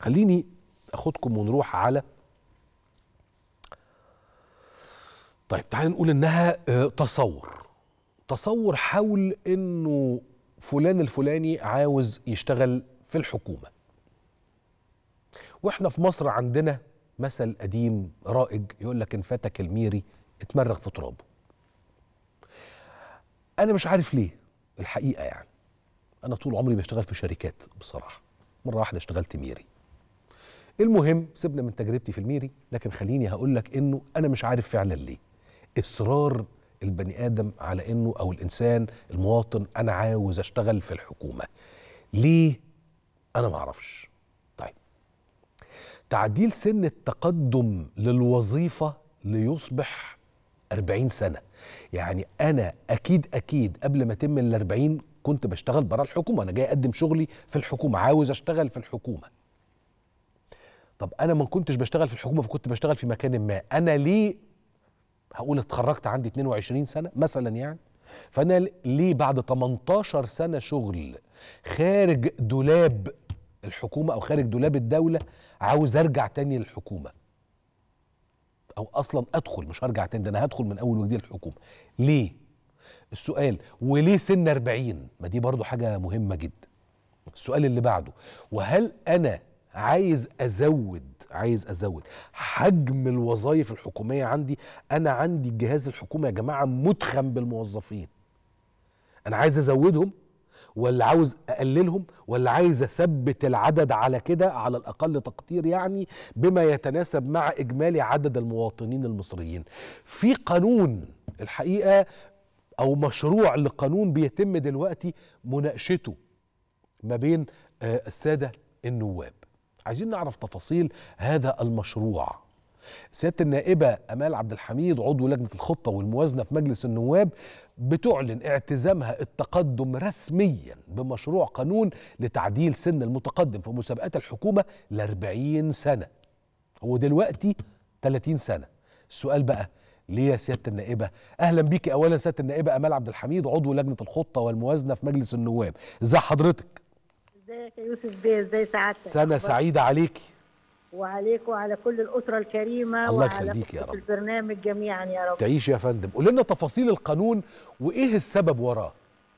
خليني اخدكم ونروح على طيب تعالى نقول انها آه، تصور تصور حول انه فلان الفلاني عاوز يشتغل في الحكومه واحنا في مصر عندنا مثل قديم رائج يقول لك ان فاتك الميري اتمرغ في ترابه انا مش عارف ليه الحقيقه يعني انا طول عمري بشتغل في شركات بصراحه مره واحده اشتغلت ميري المهم سيبنا من تجربتي في الميري لكن خليني هقول لك انه انا مش عارف فعلا ليه اصرار البني ادم على انه او الانسان المواطن انا عاوز اشتغل في الحكومه ليه انا ما اعرفش طيب تعديل سن التقدم للوظيفه ليصبح 40 سنه يعني انا اكيد اكيد قبل ما اتم ال 40 كنت بشتغل بره الحكومه انا جاي اقدم شغلي في الحكومه عاوز اشتغل في الحكومه طب انا ما كنتش بشتغل في الحكومه فكنت بشتغل في مكان ما انا ليه هقول اتخرجت عندي 22 سنه مثلا يعني فانا ليه بعد 18 سنه شغل خارج دولاب الحكومه او خارج دولاب الدوله عاوز ارجع تاني للحكومه او اصلا ادخل مش هرجع تاني ده انا هدخل من اول وجديد الحكومه ليه السؤال وليه سن 40 ما دي برضو حاجه مهمه جدا السؤال اللي بعده وهل انا عايز ازود عايز ازود حجم الوظائف الحكوميه عندي انا عندي الجهاز الحكومي يا جماعه متخم بالموظفين انا عايز ازودهم ولا عاوز اقللهم ولا عايز اثبت العدد على كده على الاقل تقدير يعني بما يتناسب مع اجمالي عدد المواطنين المصريين في قانون الحقيقه او مشروع لقانون بيتم دلوقتي مناقشته ما بين آه، الساده النواب عايزين نعرف تفاصيل هذا المشروع سياده النائبه امال عبد الحميد عضو لجنه الخطه والموازنه في مجلس النواب بتعلن اعتزامها التقدم رسميا بمشروع قانون لتعديل سن المتقدم في مسابقات الحكومه ل 40 سنه هو دلوقتي 30 سنه السؤال بقى ليه يا سياده النائبه اهلا بيكي اولا سياده النائبه امال عبد الحميد عضو لجنه الخطه والموازنه في مجلس النواب ازي حضرتك ازيك يا يوسف بيه ازاي سعادتك سنه أخبارك؟ سعيده عليكي وعليك وعلى كل الاسره الكريمه الله وعلى يخليك يا كل رب. البرنامج جميعا يا رب تعيش يا فندم قول لنا تفاصيل القانون وايه السبب وراه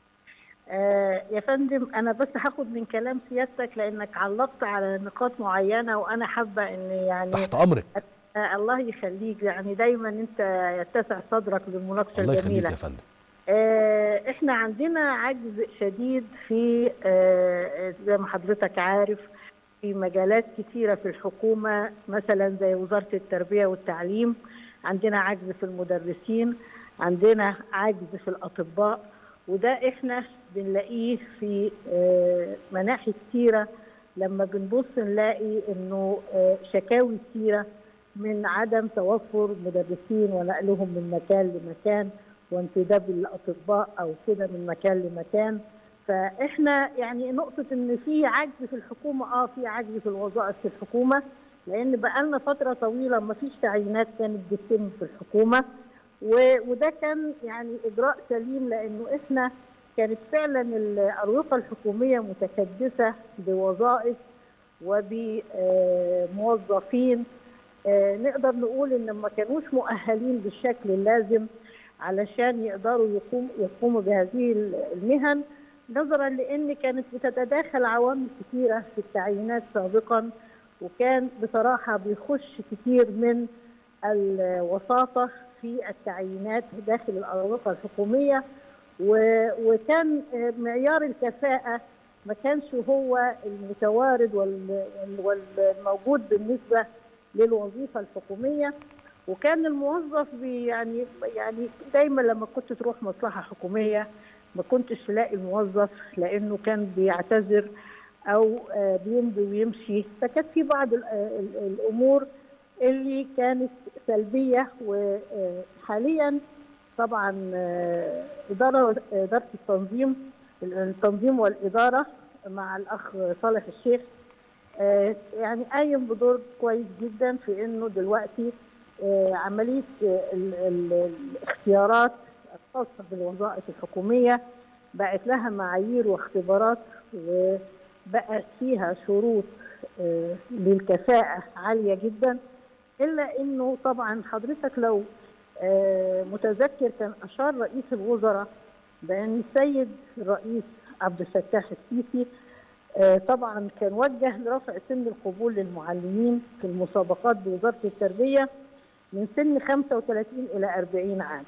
آه يا فندم انا بس هاخد من كلام سيادتك لانك علقت على نقاط معينه وانا حابه ان يعني تحت امرك آه الله يخليك يعني دايما انت يتسع صدرك للمناقشه الله يخليك الجميله يا فندم آه، احنا عندنا عجز شديد في آه، زي ما حضرتك عارف في مجالات كتيرة في الحكومة مثلا زي وزارة التربية والتعليم عندنا عجز في المدرسين عندنا عجز في الأطباء وده احنا بنلاقيه في آه، مناحي كتيرة لما بنبص نلاقي انه آه، شكاوي كتيرة من عدم توفر مدرسين ونقلهم من مكان لمكان وانتداب الاطباء او كده من مكان لمكان فاحنا يعني نقطه ان في عجز في الحكومه اه في عجز في الوظائف في الحكومه لان بقالنا فتره طويله ما فيش تعيينات كانت بتتم في الحكومه و- وده كان يعني اجراء سليم لانه احنا كانت فعلا الاروقه الحكوميه متكدسه بوظائف وبموظفين نقدر نقول ان ما كانوش مؤهلين بالشكل اللازم علشان يقدروا يقوم يقوموا بهذه المهن نظرا لان كانت بتتداخل عوامل كثيره في التعيينات سابقا وكان بصراحه بيخش كتير من الوساطه في التعيينات داخل الاروقه الحكوميه و- وكان معيار الكفاءه ما كانش هو المتوارد وال- وال- والموجود بالنسبه للوظيفه الحكوميه وكان الموظف بي يعني يعني دايما لما كنت تروح مصلحه حكوميه ما كنتش تلاقي الموظف لانه كان بيعتذر او آه، بيمضي ويمشي فكانت في بعض ال- ال- الامور اللي كانت سلبيه وحاليا طبعا آه، اداره اداره التنظيم التنظيم والاداره مع الاخ صالح الشيخ آه، يعني قايم بدور كويس جدا في انه دلوقتي آه، عمليه آه، ال- ال- الاختيارات الخاصه بالوظائف الحكوميه بقت لها معايير واختبارات وبقت فيها شروط آه، للكفاءة عالية جدا إلا إنه طبعا حضرتك لو آه، متذكر كان أشار رئيس الوزراء بأن السيد الرئيس عبد الفتاح السيسي آه، طبعا كان وجه لرفع سن القبول للمعلمين في المسابقات بوزارة التربية من سن 35 إلى 40 عام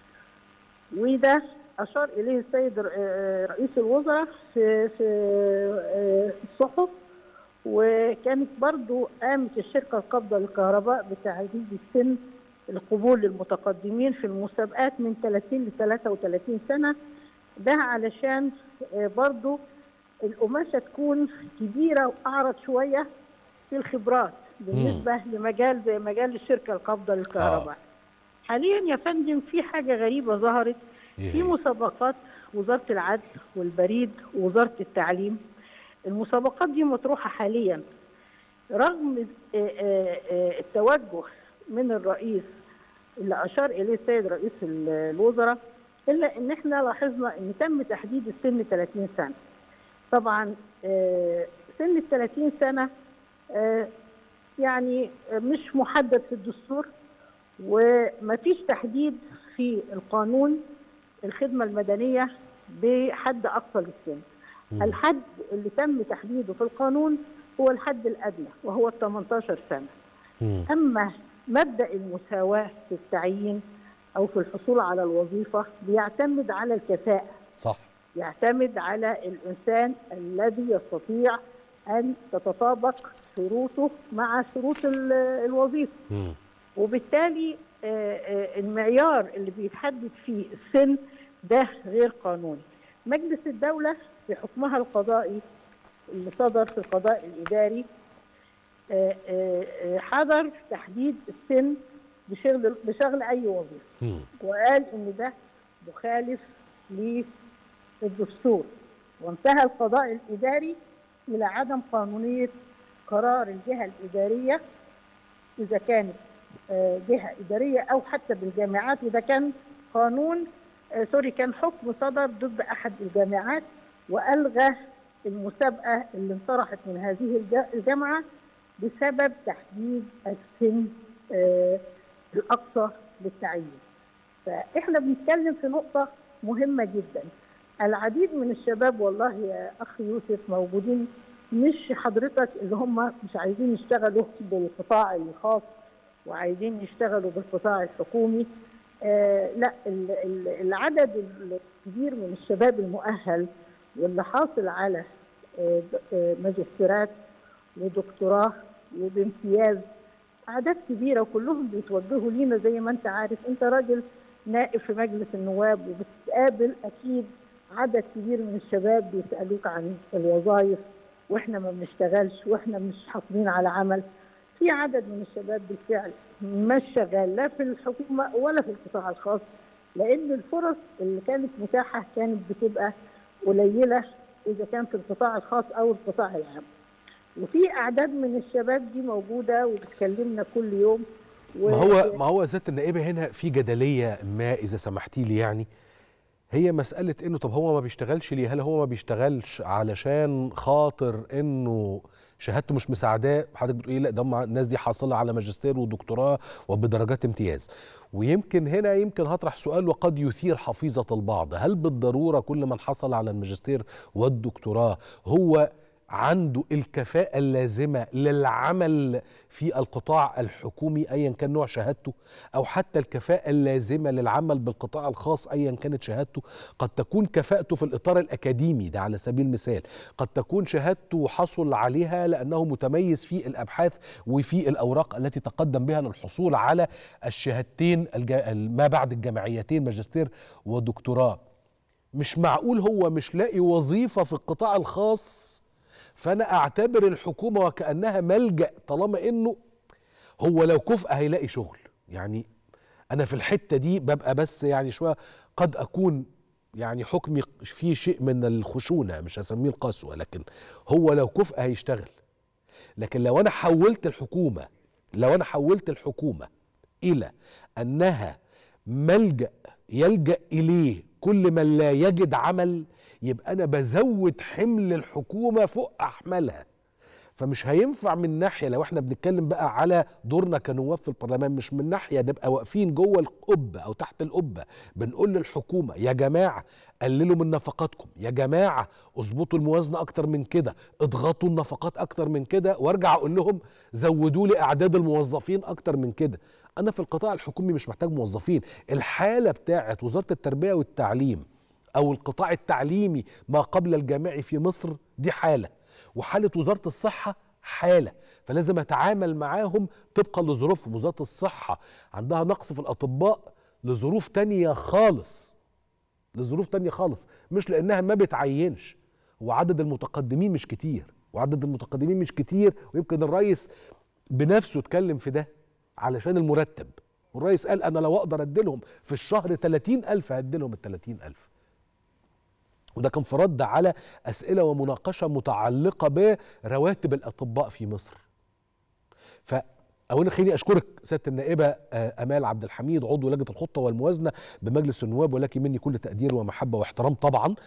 وده أشار إليه السيد ر- آه، رئيس الوزراء في في آه، الصحف وكانت برضو قامت الشركة القابضة للكهرباء بتعديل السن القبول للمتقدمين في المسابقات من 30 ل 33 سنة ده علشان آه، برضو القماشة تكون كبيرة وأعرض شوية في الخبرات بالنسبة لمجال زي مجال الشركة القابضة للكهرباء حاليا يا فندم في حاجة غريبة ظهرت إيه في هي؟ مسابقات وزارة العدل والبريد ووزارة التعليم المسابقات دي مطروحة حاليا رغم آه، آه، آه، التوجه من الرئيس اللي أشار إليه السيد رئيس ال- الوزراء إلا إن إحنا لاحظنا إن تم تحديد السن 30 سنة طبعا آه، سن ال 30 سنة آه، يعني آه، مش محدد في الدستور ومفيش تحديد في القانون الخدمة المدنية بحد أقصى للسن مم. الحد اللي تم تحديده في القانون هو الحد الأدنى وهو ال 18 سنة مم. أما مبدأ المساواة في التعيين أو في الحصول على الوظيفة بيعتمد على الكفاءة صح يعتمد على الإنسان الذي يستطيع أن تتطابق شروطه مع شروط ال- الوظيفة مم. وبالتالي آه، آه، المعيار اللي بيتحدد فيه السن ده غير قانوني مجلس الدولة في حكمها القضائي اللي صدر في القضاء الإداري آه، آه، آه، حظر تحديد السن بشغل بشغل أي وظيفة مم. وقال ان ده مخالف للدستور وانتهى القضاء الاداري الى عدم قانونيه قرار الجهه الاداريه اذا كانت آه، جهه اداريه او حتى بالجامعات اذا كان قانون آه، سوري كان حكم صدر ضد احد الجامعات والغى المسابقه اللي انطرحت من هذه الج- الجامعه بسبب تحديد السن آه، الاقصى للتعيين. فاحنا بنتكلم في نقطة مهمة جدا العديد من الشباب والله يا أخ يوسف موجودين مش حضرتك اللي هم مش عايزين يشتغلوا بالقطاع الخاص وعايزين يشتغلوا بالقطاع الحكومي آه لا ال- ال- العدد الكبير من الشباب المؤهل واللي حاصل على آه، د- آه، ماجستيرات ودكتوراه وبامتياز اعداد كبيره وكلهم بيتوجهوا لينا زي ما انت عارف انت راجل نائب في مجلس النواب وبتقابل اكيد عدد كبير من الشباب بيسالوك عن الوظائف واحنا ما بنشتغلش واحنا مش حاصلين على عمل في عدد من الشباب بالفعل مش شغال لا في الحكومه ولا في القطاع الخاص لان الفرص اللي كانت متاحه كانت بتبقى قليله اذا كان في القطاع الخاص او القطاع العام وفي اعداد من الشباب دي موجوده وبتكلمنا كل يوم و... ما هو ما هو ذات النائبه هنا في جدليه ما اذا سمحتي لي يعني هي مساله انه طب هو ما بيشتغلش ليه هل هو ما بيشتغلش علشان خاطر انه شهادته مش مساعداه حضرتك بتقولي لا ده هم الناس دي حاصله على ماجستير ودكتوراه وبدرجات امتياز ويمكن هنا يمكن هطرح سؤال وقد يثير حفيظه البعض هل بالضروره كل من حصل على الماجستير والدكتوراه هو عنده الكفاءة اللازمة للعمل في القطاع الحكومي أيا كان نوع شهادته أو حتى الكفاءة اللازمة للعمل بالقطاع الخاص أيا كانت شهادته قد تكون كفاءته في الإطار الأكاديمي ده على سبيل المثال قد تكون شهادته حصل عليها لأنه متميز في الأبحاث وفي الأوراق التي تقدم بها للحصول على الشهادتين الج- ما بعد الجامعيتين ماجستير ودكتوراه مش معقول هو مش لاقي وظيفة في القطاع الخاص فانا اعتبر الحكومه وكانها ملجا طالما انه هو لو كفء هيلاقي شغل يعني انا في الحته دي ببقى بس يعني شويه قد اكون يعني حكمي فيه شيء من الخشونه مش هسميه القسوه لكن هو لو كفء هيشتغل لكن لو انا حولت الحكومه لو انا حولت الحكومه الى انها ملجا يلجا اليه كل من لا يجد عمل يبقى انا بزود حمل الحكومه فوق احملها فمش هينفع من ناحيه لو احنا بنتكلم بقى على دورنا كنواب في البرلمان مش من ناحيه نبقى واقفين جوه القبه او تحت القبه بنقول للحكومه يا جماعه قللوا من نفقاتكم يا جماعه اظبطوا الموازنه اكتر من كده اضغطوا النفقات اكتر من كده وارجع اقول لهم زودوا لي اعداد الموظفين اكتر من كده انا في القطاع الحكومي مش محتاج موظفين الحاله بتاعه وزاره التربيه والتعليم او القطاع التعليمي ما قبل الجامعي في مصر دي حاله وحاله وزاره الصحه حاله فلازم اتعامل معاهم طبقا لظروفهم وزاره الصحه عندها نقص في الاطباء لظروف تانية خالص لظروف تانية خالص مش لانها ما بتعينش وعدد المتقدمين مش كتير وعدد المتقدمين مش كتير ويمكن الرئيس بنفسه اتكلم في ده علشان المرتب والرئيس قال انا لو اقدر اديلهم في الشهر 30 الف هديلهم ال 30 الف وده كان في رد على اسئله ومناقشه متعلقه برواتب الاطباء في مصر ف اولا خليني اشكرك سياده النائبه آه، امال عبد الحميد عضو لجنه الخطه والموازنه بمجلس النواب ولكن مني كل تقدير ومحبه واحترام طبعا